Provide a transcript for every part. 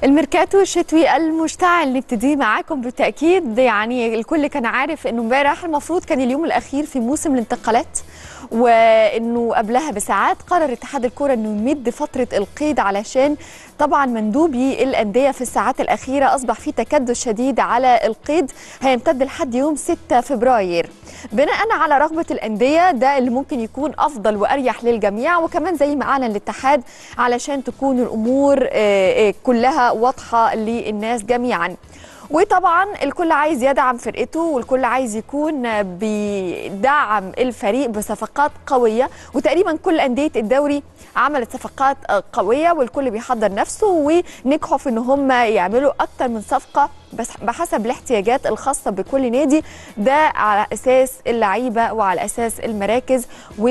الميركاتو الشتوي المشتعل نبتدي معاكم بالتاكيد يعني الكل كان عارف انه امبارح المفروض كان اليوم الاخير في موسم الانتقالات وانه قبلها بساعات قرر اتحاد الكره انه يمد فتره القيد علشان طبعا مندوبي الانديه في الساعات الاخيره اصبح في تكدس شديد على القيد هيمتد لحد يوم 6 فبراير بناء على رغبه الانديه ده اللي ممكن يكون افضل واريح للجميع وكمان زي ما اعلن الاتحاد علشان تكون الامور كلها واضحه للناس جميعا وطبعا الكل عايز يدعم فرقته والكل عايز يكون بيدعم الفريق بصفقات قويه وتقريبا كل انديه الدوري عملت صفقات قويه والكل بيحضر نفسه ونجحوا في ان هم يعملوا اكتر من صفقه بس بحسب الاحتياجات الخاصه بكل نادي ده على اساس اللعيبه وعلى اساس المراكز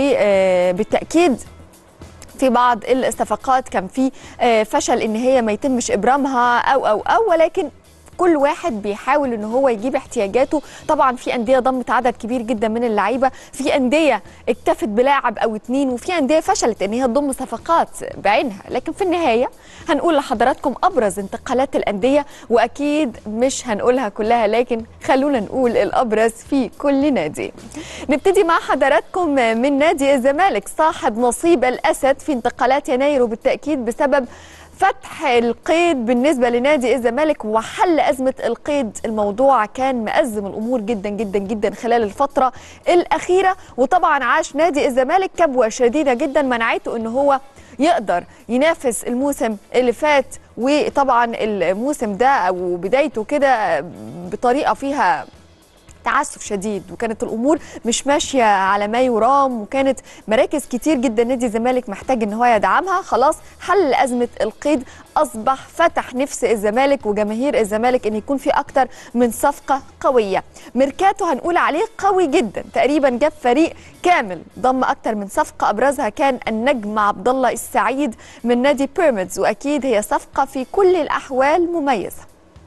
وبالتاكيد في بعض الصفقات كان في فشل ان هي ما يتمش ابرامها او او او ولكن كل واحد بيحاول ان هو يجيب احتياجاته طبعا في انديه ضمت عدد كبير جدا من اللعيبه في انديه اكتفت بلاعب او اتنين وفي انديه فشلت ان هي تضم صفقات بعينها لكن في النهايه هنقول لحضراتكم ابرز انتقالات الانديه واكيد مش هنقولها كلها لكن خلونا نقول الابرز في كل نادي نبتدي مع حضراتكم من نادي الزمالك صاحب نصيب الاسد في انتقالات يناير وبالتاكيد بسبب فتح القيد بالنسبه لنادي الزمالك وحل ازمه القيد الموضوع كان مأزم الامور جدا جدا جدا خلال الفتره الاخيره وطبعا عاش نادي الزمالك كبوه شديده جدا منعته ان هو يقدر ينافس الموسم اللي فات وطبعا الموسم ده او بدايته كده بطريقه فيها تعسف شديد وكانت الامور مش ماشيه على ما يرام وكانت مراكز كتير جدا نادي الزمالك محتاج ان هو يدعمها خلاص حل ازمه القيد اصبح فتح نفس الزمالك وجماهير الزمالك ان يكون في اكتر من صفقه قويه ميركاتو هنقول عليه قوي جدا تقريبا جاب فريق كامل ضم اكتر من صفقه ابرزها كان النجم عبد الله السعيد من نادي بيراميدز واكيد هي صفقه في كل الاحوال مميزه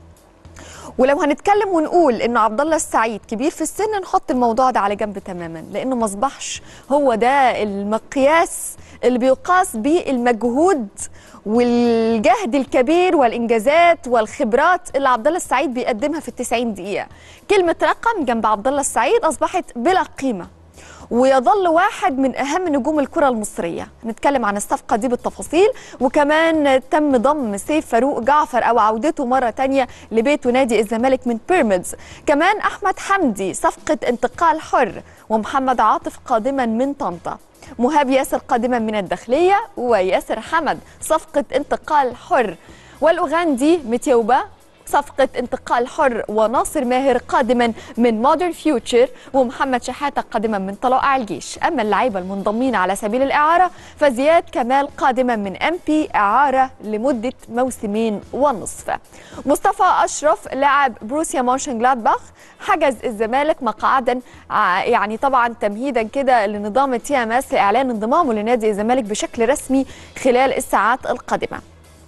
ولو هنتكلم ونقول انه عبد الله السعيد كبير في السن نحط الموضوع ده على جنب تماما لانه ما اصبحش هو ده المقياس اللي بيقاس بيه المجهود والجهد الكبير والانجازات والخبرات اللي عبد الله السعيد بيقدمها في ال 90 دقيقه كلمه رقم جنب عبد الله السعيد اصبحت بلا قيمه ويظل واحد من اهم نجوم الكره المصريه نتكلم عن الصفقه دي بالتفاصيل وكمان تم ضم سيف فاروق جعفر او عودته مره تانية لبيته نادي الزمالك من بيراميدز كمان احمد حمدي صفقه انتقال حر ومحمد عاطف قادما من طنطا مهاب ياسر قادما من الداخليه وياسر حمد صفقه انتقال حر والاوغندي متيوبا صفقة انتقال حر وناصر ماهر قادما من مودرن فيوتشر ومحمد شحاتة قادما من طلائع الجيش أما اللعيبة المنضمين على سبيل الإعارة فزياد كمال قادما من أم بي إعارة لمدة موسمين ونصف مصطفى أشرف لاعب بروسيا مونشن جلادباخ حجز الزمالك مقعدا يعني طبعا تمهيدا كده لنظام تي ام اس لاعلان انضمامه لنادي الزمالك بشكل رسمي خلال الساعات القادمه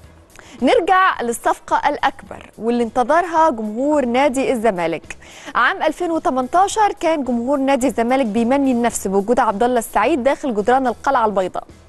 نرجع للصفقة الأكبر واللي انتظرها جمهور نادي الزمالك عام 2018 كان جمهور نادي الزمالك بيمني النفس بوجود عبد الله السعيد داخل جدران القلعة البيضاء